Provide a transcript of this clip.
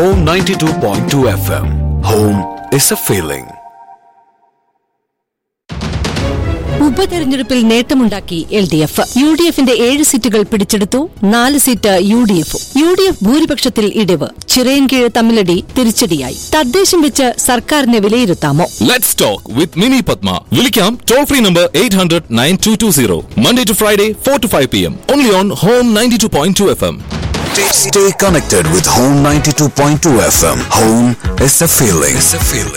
Home 92.2 FM. Home is a feeling. ഉപതെരഞ്ഞെടുപ്പിൽ നേട്ടമുണ്ടാക്കി L D F U D എഫിന്റെ ഏഴ് സീറ്റുകൾ പിടിച്ചെടുത്തു നാല് സീറ്റ് യു ഡി എഫും യു ഡി എഫ് ഭൂരിപക്ഷത്തിൽ ഇടിവ് ചിറയൻകീഴ് തമ്മിലടി തിരിച്ചടിയായി തദ്ദേശം വെച്ച് സർക്കാരിനെ വിലയിരുത്താമോ Let's talk with Mini Padma. Vilikam toll free number 800 9220. Monday to Friday, 4 to 5 p.m. Only on Home 92.2 FM. Stay, stay connected with Home 92.2 FM. Home is a feeling. It's a feeling.